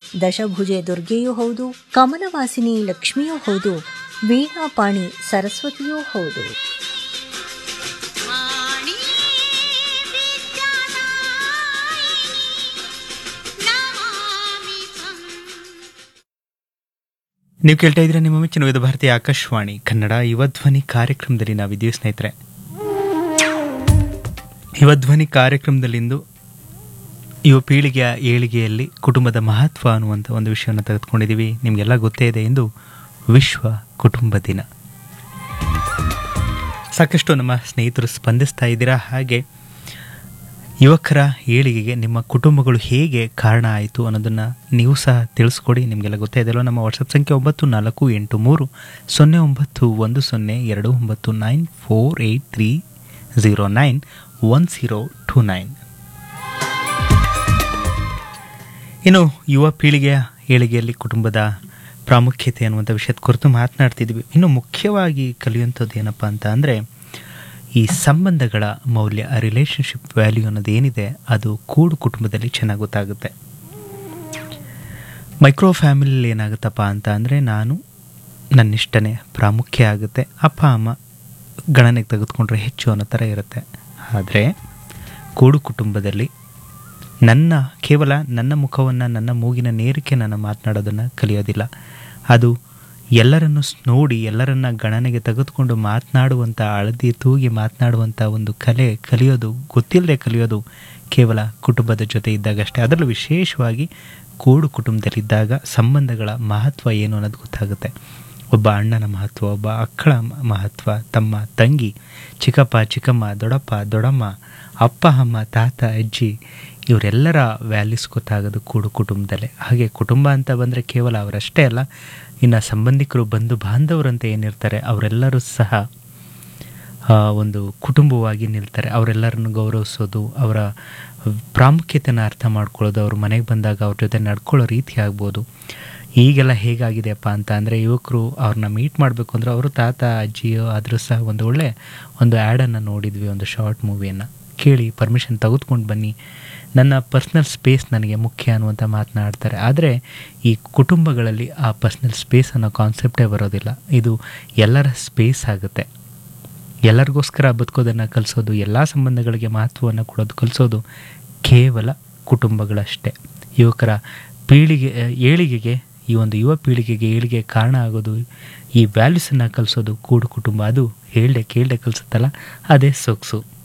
ದಶಭುಜೆ ದುರ್ಗೆಯೂ ಹೌದು ಕಮಲವಾಸಿನಿ ಲಕ್ಷ್ಮಿಯೂ ಹೌದು ವೀಣಾಪಾಣಿ ಸರಸ್ವತಿಯೂ ಹೌದು ವಾಣಿ ವಿದ್ಯಾದಾಯಿನಿ ನಮಾಮಿ ತ್ವಂ ನೀವು ಕೇಳ್ತಾ ಇದ್ರೆ ನಿಮ್ಮ ಮೆಚ್ಚಿನ ವಿವಿಧ ಭಾರತೀಯ ಆಕಾಶವಾಣಿ ಕನ್ನಡ ಯುವಧ್ವನಿ ಕಾರ್ಯಕ್ರಮದಲ್ಲಿ ನಾವಿದ್ದೀವಿ ಸ್ನೇಹಿತರೆ ಯುವಧ್ವನಿ ಕಾರ್ಯಕ್ರಮದಲ್ಲಿಂದು ಯುವ ಪೀಳಿಗೆಯ ಏಳಿಗೆಯಲ್ಲಿ ಕುಟುಂಬದ ಮಹತ್ವ ಅನ್ನುವಂಥ ಒಂದು ವಿಷಯವನ್ನು ತೆಗೆದುಕೊಂಡಿದ್ದೀವಿ ನಿಮಗೆಲ್ಲ ಗೊತ್ತೇ ಇದೆ ಎಂದು ವಿಶ್ವ ಕುಟುಂಬ ದಿನ ಸಾಕಷ್ಟು ನಮ್ಮ ಸ್ನೇಹಿತರು ಸ್ಪಂದಿಸ್ತಾ ಇದ್ದೀರಾ ಹಾಗೆ ಯುವಕರ ಏಳಿಗೆಗೆ ನಿಮ್ಮ ಕುಟುಂಬಗಳು ಹೇಗೆ ಕಾರಣ ಆಯಿತು ಅನ್ನೋದನ್ನು ನೀವು ಸಹ ತಿಳಿಸ್ಕೊಡಿ ನಿಮಗೆಲ್ಲ ಗೊತ್ತೇ ಇದೆಯಲ್ಲ ನಮ್ಮ ವಾಟ್ಸಪ್ ಸಂಖ್ಯೆ ಒಂಬತ್ತು ನಾಲ್ಕು ಎಂಟು ಮೂರು ಸೊನ್ನೆ ಒಂಬತ್ತು ಒಂದು ಸೊನ್ನೆ ಎರಡು ಒಂಬತ್ತು nine four eight three zero nine one zero two nine ಇನ್ನು ಯುವ ಪೀಳಿಗೆಯ ಏಳಿಗೆಯಲ್ಲಿ ಕುಟುಂಬದ ಪ್ರಾಮುಖ್ಯತೆ ಅನ್ನುವಂಥ ವಿಷಯದ ಕುರಿತು ಮಾತನಾಡ್ತಿದ್ವಿ ಇನ್ನು ಮುಖ್ಯವಾಗಿ ಕಲಿಯುವಂಥದ್ದು ಏನಪ್ಪ ಅಂತ ಅಂದರೆ ಈ ಸಂಬಂಧಗಳ ಮೌಲ್ಯ ಆ ರಿಲೇಷನ್ಶಿಪ್ ವ್ಯಾಲ್ಯೂ ಅನ್ನೋದು ಏನಿದೆ ಅದು ಕೂಡು ಕುಟುಂಬದಲ್ಲಿ ಚೆನ್ನಾಗಿ ಗೊತ್ತಾಗುತ್ತೆ ಮೈಕ್ರೋ ಫ್ಯಾಮಿಲಿಯಲ್ಲಿ ಏನಾಗುತ್ತಪ್ಪ ಅಂತ ಅಂದರೆ ನಾನು ನನ್ನಿಷ್ಟನೇ ಪ್ರಾಮುಖ್ಯ ಆಗುತ್ತೆ ಅಪ್ಪ ಅಮ್ಮ ಗಣನೆಗೆ ತೆಗೆದುಕೊಂಡ್ರೆ ಹೆಚ್ಚು ಅನ್ನೋ ಥರ ಇರುತ್ತೆ ಆದರೆ ಕೂಡು ಕುಟುಂಬದಲ್ಲಿ ನನ್ನ ಕೇವಲ ನನ್ನ ಮುಖವನ್ನು ನನ್ನ ಮೂಗಿನ ನೇರಿಕೆ ನಾನು ಮಾತನಾಡೋದನ್ನು ಕಲಿಯೋದಿಲ್ಲ ಅದು ಎಲ್ಲರನ್ನು ಸ್- ನೋಡಿ ಎಲ್ಲರನ್ನ ಗಣನೆಗೆ ತೆಗೆದುಕೊಂಡು ಮಾತನಾಡುವಂಥ ಅಳದಿ ತೂಗಿ ಮಾತನಾಡುವಂಥ ಒಂದು ಕಲೆ ಕಲಿಯೋದು ಗೊತ್ತಿಲ್ಲದೆ ಕಲಿಯೋದು ಕೇವಲ ಕುಟುಂಬದ ಜೊತೆ ಇದ್ದಾಗಷ್ಟೇ ಅದರಲ್ಲೂ ವಿಶೇಷವಾಗಿ ಕೂಡು ಕುಟುಂಬದಲ್ಲಿದ್ದಾಗ ಸಂಬಂಧಗಳ ಮಹತ್ವ ಏನು ಅನ್ನೋದು ಗೊತ್ತಾಗುತ್ತೆ ಒಬ್ಬ ಅಣ್ಣನ ಮಹತ್ವ ಒಬ್ಬ ಅಕ್ಕಳ ಮ- ಮಹತ್ವ ತಮ್ಮ ತಂಗಿ ಚಿಕ್ಕಪ್ಪ ಚಿಕ್ಕಮ್ಮ ದೊಡ್ಡಪ್ಪ ದೊಡ್ಡಮ್ಮ ಅಪ್ಪ ಅಮ್ಮ ತಾತ ಅಜ್ಜಿ ಇವರೆಲ್ಲರ ವ್ಯಾಲ್ಯೂಸ್ ಗೊತ್ತಾಗೋದು ಕೂಡು ಕುಟುಂಬದಲ್ಲೇ ಹಾಗೆ ಕುಟುಂಬ ಅಂತ ಬಂದರೆ ಕೇವಲ ಅವರಷ್ಟೇ ಅಲ್ಲ ಇನ್ನು ಸಂಬಂಧಿಕರು ಬಂಧು ಬಾಂಧವರಂತ ಏನಿರ್ತಾರೆ ಅವರೆಲ್ಲರೂ ಸಹ ಆ, ಒಂದು ಕುಟುಂಬವಾಗಿ ನಿಲ್ತಾರೆ ಅವರೆಲ್ಲರನ್ನು ಗೌರವಿಸೋದು ಅವರ ಪ್ರಾಮುಖ್ಯತೆಯನ್ನು ಅರ್ಥ ಮಾಡ್ಕೊಳ್ಳೋದು ಅವ್ರ ಮನೆಗೆ ಬಂದಾಗ ಅವ್ರ ಜೊತೆ ನಡ್ಕೊಳ್ಳೋ ರೀತಿ ಆಗ್ಬೋದು ಈಗೆಲ್ಲ ಹೇಗಾಗಿದೆಯಪ್ಪ ಅಂತ ಅಂದರೆ ಯುವಕರು ಅವ್ರನ್ನ ಮೀಟ್ ಮಾಡಬೇಕು ಅಂದರೆ ಅವರು ತಾತ ಅಜ್ಜಿಯೋ ಆದರೂ ಸಹ ಒಂದು ಒಳ್ಳೆ ಒಂದು ಆ್ಯಡನ್ನು ನೋಡಿದ್ವಿ ಒಂದು ಶಾರ್ಟ್ ಮೂವಿಯನ್ನು ಕೇಳಿ ಪರ್ಮಿಷನ್ ತೆಗೆದುಕೊಂಡು ಬನ್ನಿ ನನ್ನ ಪರ್ಸ್ನಲ್ ಸ್ಪೇಸ್ ನನಗೆ ಮುಖ್ಯ ಅನ್ನುವಂಥ ಮಾತನಾಡ್ತಾರೆ ಆದರೆ ಈ ಕುಟುಂಬಗಳಲ್ಲಿ ಆ ಪರ್ಸ್ನಲ್ ಸ್ಪೇಸ್ ಅನ್ನೋ ಕಾನ್ಸೆಪ್ಟೇ ಬರೋದಿಲ್ಲ ಇದು ಎಲ್ಲರ ಸ್ಪೇಸ್ ಆಗುತ್ತೆ ಎಲ್ಲರಿಗೋಸ್ಕರ ಬದುಕೋದನ್ನು ಕಲಿಸೋದು ಎಲ್ಲ ಸಂಬಂಧಗಳಿಗೆ ಮಹತ್ವವನ್ನು ಕೊಡೋದು ಕಲಿಸೋದು ಕೇವಲ ಕುಟುಂಬಗಳಷ್ಟೇ ಯುವಕರ ಪೀಳಿಗೆ ಏಳಿಗೆಗೆ ಈ ಒಂದು ಯುವ ಪೀಳಿಗೆಗೆ ಏಳಿಗೆ ಕಾರಣ ಆಗೋದು ಈ ವ್ಯಾಲ್ಯೂಸನ್ನು ಕಲಿಸೋದು ಕೂಡು ಕುಟುಂಬ ಅದು ಹೇಳ್ದೆ ಕೇಳ್ದೆ ಕಲಿಸುತ್ತಲ್ಲ ಅದೇ ಸೊಗಸು